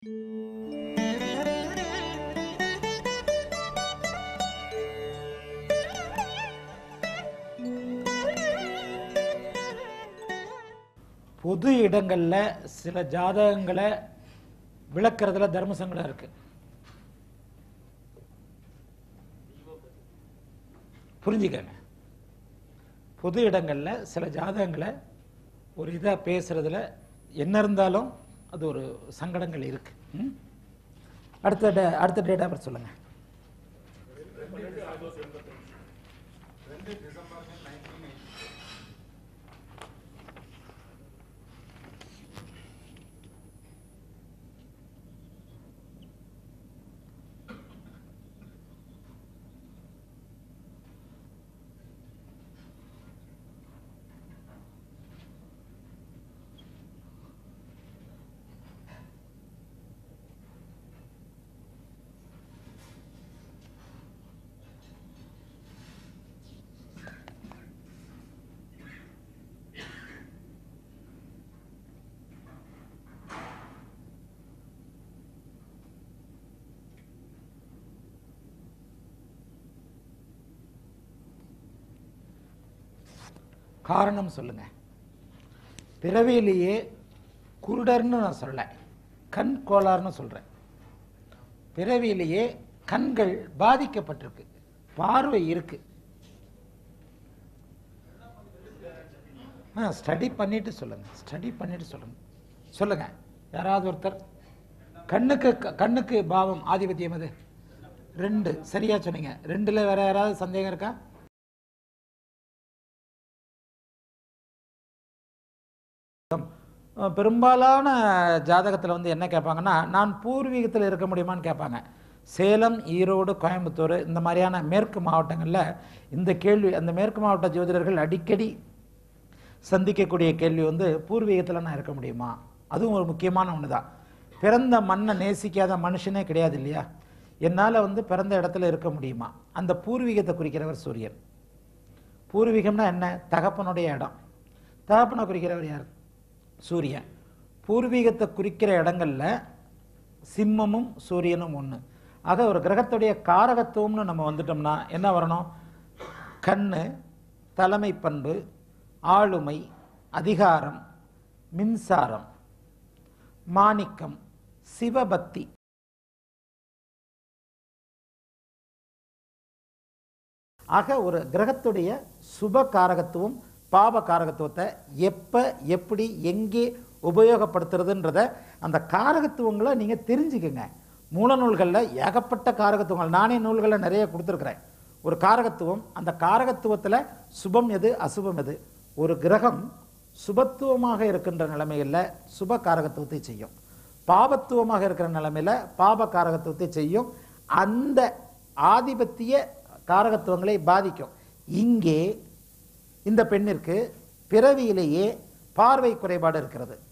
பொது இடங்கள்ல சில ஜாதகங்களை விளக்குறதுல தர்ம சங்கடம் இருக்கு புரிஞ்சுக்கங்க பொது இடங்கள்ல சில ஜாதகங்களை ஒரு இதா பேசுறதுல என்ன இருந்தாலும் அது ஒரு சங்கடங்கள் இருக்கு ம்? அடுத்த டே- அடுத்த டேட் ஆஃப் சொல்லுங்க காரணம் சொல்லுங்க பிறவியிலேயே குருடர்னு நான் சொல்ல கண் கோளாறுன்னு சொல்றேன் பிறவியிலேயே கண்கள் பாதிக்கப்பட்டிருக்கு பார்வை இருக்கு ஸ்டடி பண்ணிட்டு சொல்லுங்க ஸ்டடி பண்ணிட்டு சொல்லுங்க சொல்லுங்க யாராவது ஒருத்தர் கண்ணுக்கு கண்ணுக்கு பாவம் ஆதிபத்தியம் அது ரெண்டு சரியா சொன்னீங்க ரெண்டுல வேற யாராவது சந்தேகம் இருக்கா அஹ் பெரும்பாலான ஜாதகத்தில் வந்து என்ன கேட்பாங்கன்னா நான் பூர்வீகத்தில் இருக்க முடியுமான்னு கேட்பாங்க சேலம் ஈரோடு கோயம்புத்தூர் இந்த மாதிரியான மேற்கு மாவட்டங்களில் இந்த கேள்வி அந்த மேற்கு மாவட்ட ஜோதிடர்கள் அடிக்கடி சந்திக்கக்கூடிய கேள்வி வந்து பூர்வீகத்தில் நான் இருக்க முடியுமா அதுவும் ஒரு முக்கியமான ஒன்று தான் பிறந்த மண்ணை நேசிக்காத மனுஷனே கிடையாது இல்லையா என்னால் வந்து பிறந்த இடத்துல இருக்க முடியுமா அந்த பூர்வீகத்தை குறிக்கிறவர் சூரியன் பூர்வீகம்னா என்ன தகப்பனுடைய இடம் தகப்பனை குறிக்கிறவர் யார் சூரியன் பூர்வீகத்தை குறிக்கிற இடங்கள்ல சிம்மமும் சூரியனும் ஒன்று ஆக ஒரு கிரகத்துடைய காரகத்துவம்னு நம்ம வந்துட்டோம்னா என்ன வரணும் கண்ணு தலைமை பண்பு ஆளுமை அதிகாரம் மின்சாரம் மாணிக்கம் சிவபக்தி ஆக ஒரு கிரகத்துடைய சுப காரகத்துவம் பாப காரகத்துவத்தை எப்ப எப்படி எங்கே உபயோகப்படுத்துறதுன்றத அந்த காரகத்துவங்களை நீங்க தெரிஞ்சுக்கங்க மூல நூல்களில் ஏகப்பட்ட காரகத்துவங்கள் நானே நூல்களில் நிறைய கொடுத்துருக்குறேன் ஒரு காரகத்துவம் அந்த காரகத்துவத்தில் சுபம் எது அசுபம் எது ஒரு கிரகம் சுபத்துவமாக இருக்கின்ற நிலைமையில் சுப காரகத்துவத்தை செய்யும் பாபத்துவமாக இருக்கிற நிலைமையில பாப காரகத்துவத்தை செய்யும் அந்த ஆதிபத்திய காரகத்துவங்களை பாதிக்கும் இங்கே இந்த பெண்ணிற்கு பிறவியிலேயே பார்வை குறைபாடு இருக்கிறது